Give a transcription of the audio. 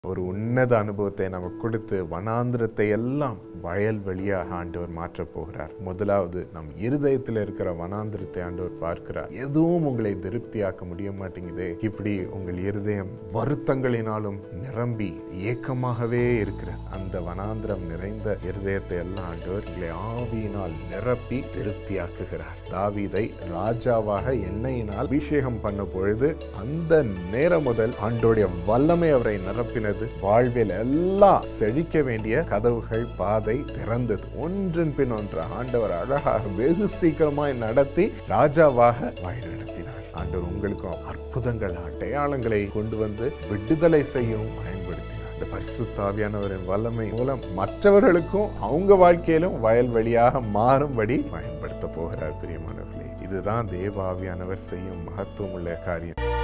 ஒரு உன்னத அனுபவத்தை நமக்கு கொடுத்து வனாந்திரத்தை எல்லாம் வயல் வெளியாக ஆண்டவர் மாற்றப் போகிறார் முதலாவது நம் இருதயத்தில் இருக்கிற வனாந்திரத்தை ஆண்டவர் பார்க்கிறார் எதுவும் உங்களை திருப்தியாக்க முடிய மாட்டேங்குதே இப்படி உங்கள் இருதயம் வருத்தங்களினாலும் நிரம்பி ஏக்கமாகவே இருக்கிறது அந்த வனாந்திரம் நிறைந்த இருதயத்தை எல்லாம் ஆண்டவர் உங்களை ஆவியினால் நிரப்பி திருப்தியாக்குகிறார் தாவீதை ராஜாவாக எண்ணெயினால் அபிஷேகம் பண்ண பொழுது அந்த நேரம் முதல் ஆண்டோடைய வல்லமை அவரை நிரப்பினது வாழ்வில் எல்லாம் செழிக்க வேண்டிய கதவுகள் பாதை திறந்தது ஒன்றின் பின் ஒன்று ஆண்டவர் அழகாக வெகு சீக்கிரமாய் நடத்தி ராஜாவாக வழி நடத்தினார் ஆண்டவர் உங்களுக்கும் அற்புதங்கள் அடையாளங்களை கொண்டு வந்து விடுதலை செய்யவும் பயன்படுத்தினார் இந்த பரிசுத்தாவியானவரின் வல்லமை மூலம் மற்றவர்களுக்கும் அவங்க வாழ்க்கையிலும் வயல் வெளியாக மாறும்படி பயன்படுத்த போகிறார் பிரியமானவர்களே இதுதான் தேவாவியானவர் செய்யும் மகத்துவம் உள்ள காரியம்